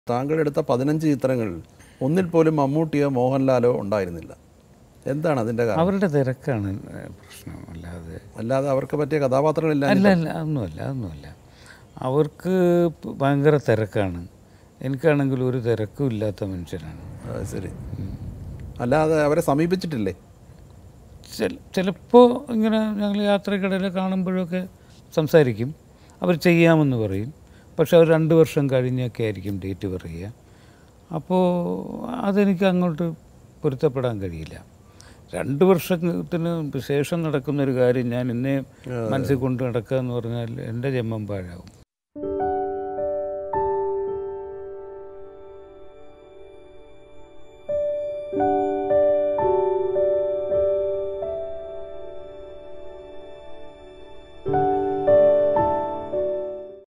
താങ്കൾ എടുത്ത പതിനഞ്ച് ചിത്രങ്ങളിൽ ഒന്നിൽ പോലും മമ്മൂട്ടിയോ മോഹൻലാലോ ഉണ്ടായിരുന്നില്ല എന്താണ് അതിൻ്റെ കാരണം അവരുടെ തിരക്കാണ് ഏ, പ്രശ്നം അല്ലാതെ അല്ലാതെ അവർക്ക് പറ്റിയ കഥാപാത്രങ്ങളില്ല അല്ല അല്ല അതൊന്നുമല്ല അതൊന്നുമല്ല അവർക്ക് പ- ഭയങ്കര തിരക്കാണ് എനിക്കാണെങ്കിൽ ഒരു തിരക്കും ഇല്ലാത്ത മനുഷ്യനാണ് ആ, ശരി അല്ലാതെ അവരെ സമീപിച്ചിട്ടില്ലേ ചില ചിലപ്പോൾ ഇങ്ങനെ ഞങ്ങൾ യാത്രക്കിടയിൽ കാണുമ്പോഴൊക്കെ സംസാരിക്കും അവർ ചെയ്യാമെന്ന് പറയും പക്ഷെ അവർ രണ്ട് വർഷം കഴിഞ്ഞൊക്കെ ആയിരിക്കും ഡേറ്റ് പറയുക അപ്പോൾ അതെനിക്ക് അങ്ങോട്ട് പൊരുത്തപ്പെടാൻ കഴിയില്ല രണ്ട് വർഷത്തിന് ശേഷം നടക്കുന്ന ഒരു കാര്യം ഞാൻ ഇന്നേ മനസ്സിൽ കൊണ്ട് നടക്കുക എന്ന് പറഞ്ഞാൽ എൻ്റെ ജന്മം പാഴാവും